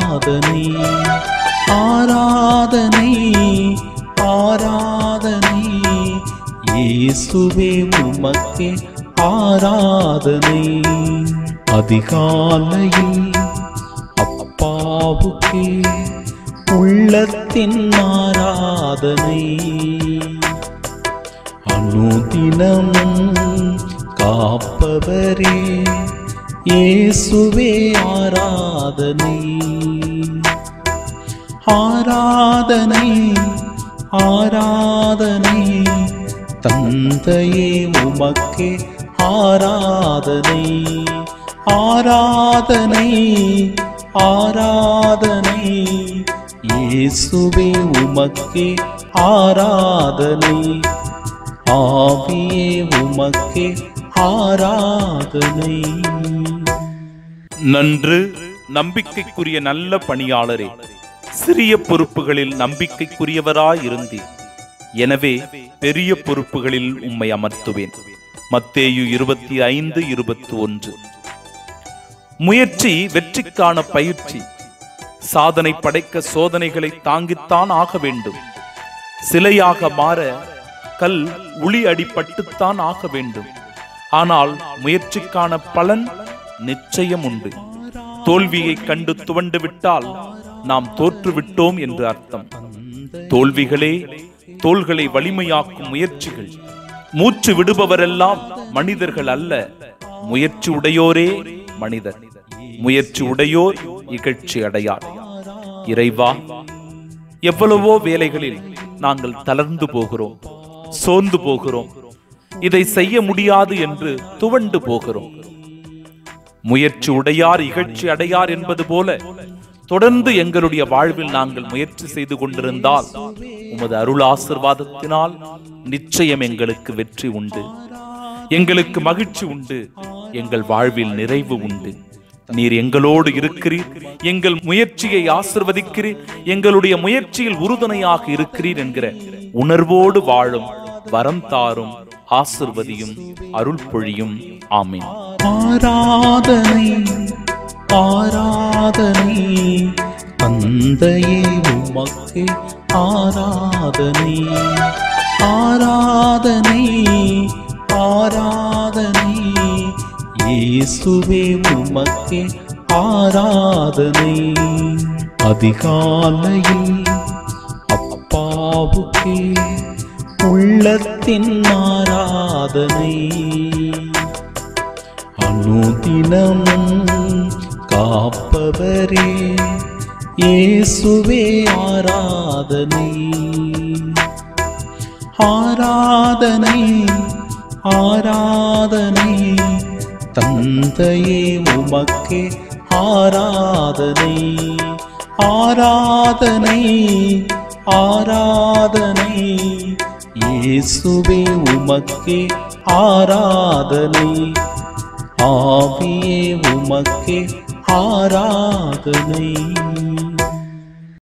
ஆராதனை ஆராதனை ஆராதனை இயேசுவே உமக்கே ஆராதனை அதிகாலையில் அப்பாவுக்கே உள்ளத்தின் ஆராதனை அனுதினமும் காப்பவரே இயேசுவே ஆராதனை ஆராதனை ஆராதனை தந்தையே உமக்கே ஆராதனை ஆராதனை ஆராதனை இயேசுவே உமக்கே ஆராதனை ஆவியே உமக்கே ஆராதனை நன்று நம்பிக்கைக்குரிய நல்ல பணியாளரே சிறிய பொறுப்புகளில் நம்பிக்கைக்குரியவராயிருந்தீர் எனவே பெரிய பொறுப்புகளில் உம்மை அமர்த்துவேன் மத்தேயு இருபத்தி ஐந்து இருபத்தி ஒன்று முயற்சி வெற்றிக்கான பயிற்சி சாதனை படைக்க சோதனைகளை தாங்கித்தான் ஆக வேண்டும் சிலையாக மாற கல் உளி அடிபட்டுத்தான் ஆக வேண்டும் ஆனால் முயற்சிக்கான பலன் நிச்சயம் உண்டு தோல்வியை கண்டு துவண்டு விட்டால் நாம் தோற்றுவிட்டோம் என்று அர்த்தம் தோல்விகளே தோள்களை வலிமையாக்கும் முயற்சிகள் மூச்சு விடுபவரெல்லாம் மனிதர்கள் அல்ல முயற்சி உடையோரே மனிதர் முயற்சி உடையோர் இகழ்ச்சி அடையார் இறைவா எவ்வளவோ வேலைகளில் நாங்கள் தளர்ந்து போகிறோம் சோர்ந்து போகிறோம் இதை செய்ய முடியாது என்று துவண்டு போகிறோம் முயற்சி உடையார் இகழ்ச்சி அடையார் என்பது போல தொடர்ந்து எங்களுடைய வாழ்வில் நாங்கள் முயற்சி செய்து கொண்டிருந்தால் உமது அருள் ஆசிர்வாதத்தினால் நிச்சயம் எங்களுக்கு வெற்றி உண்டு எங்களுக்கு மகிழ்ச்சி உண்டு எங்கள் வாழ்வில் நிறைவு உண்டு நீர் எங்களோடு இருக்கிறீர் எங்கள் முயற்சியை ஆசிர்வதிக்கிறீர் எங்களுடைய முயற்சியில் உறுதுணையாக இருக்கிறீர் என்கிற உணர்வோடு வாழும் வரம் தாரும் ஆசிர்வதியும் அருள் பொழியும் ஆமீன் ஆராதனை ஆராதனை தந்தையே உமக்கே ஆராதனை ஆராதனை ஆராதனை இயேசுவே உமக்கே ஆராதனை அதிகாலையில் அப்பாவுக்கே உள்ளத்தின் ஆராதனை அனுதினமும் காப்பவரே இயேசுவே ஆராதனை ஆராதனை ஆராதனை தந்தையே உமக்கே ஆராதனை ஆராதனை ஆராதனை இயேசுவே உமக்கே ஆராதனை ஆவியே உமக்கே ஆராதனை